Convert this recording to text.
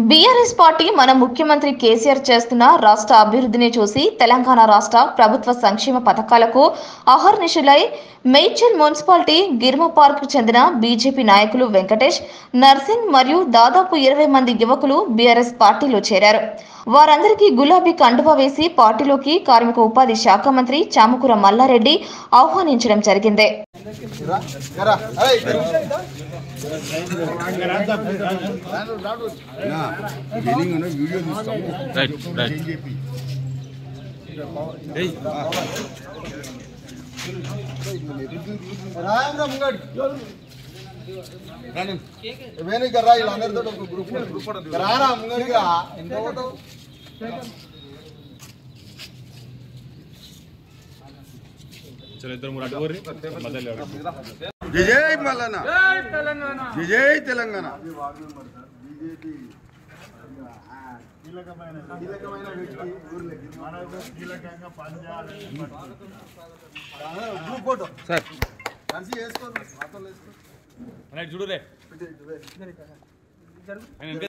BRS party మన ముఖ్యమంత్రి కేసీఆర్ చేస్తున్న రాష్ట్ర అభివృద్ధిని చూసి తెలంగాణ రాష్ట్ర ప్రభుత్వ సంక్షేమ పథకాలకు అహర్నిశలై మేడ్చల్ మున్సిపాలిటీ గిర్మ పార్క్ చెందిన బీజేపీ నాయకులు వెంకటేష్ నర్సింగ్ మరియు దాదాపు ఇరవై మంది యువకులు బీఆర్ఎస్ పార్టీలో చేరారు వారందరికీ గులాబీ కండువా వేసి పార్టీలోకి కార్మిక ఉపాధి శాఖ మంత్రి చామకూర మల్లారెడ్డి ఆహ్వానించడం జరిగింది రా, రా. ఏయ్, నా బిల్డింగ్ ఉన్న వీడియో తీస్తాము రైట్ రైట్ రాయంద్ర ముంగడి వేణు ఇక్కడ రా వీళ్ళందరితో ఒక గ్రూప్ గ్రూప్ రారా ముంగడికి రా ఎంత పోతావు చలో ఇద్దరు మూడు అడ్డు ఊరి మధ్యలో జై జై మల్లన్న జై జై తెలంగాణ కీలకమైన వ్యక్తి ఊర్లోకి గ్రూప్ ఫోటో సార్ కలిసి వేసుకోండి మాతో వేసుకోండి రైట్ చూడు రే ఆయన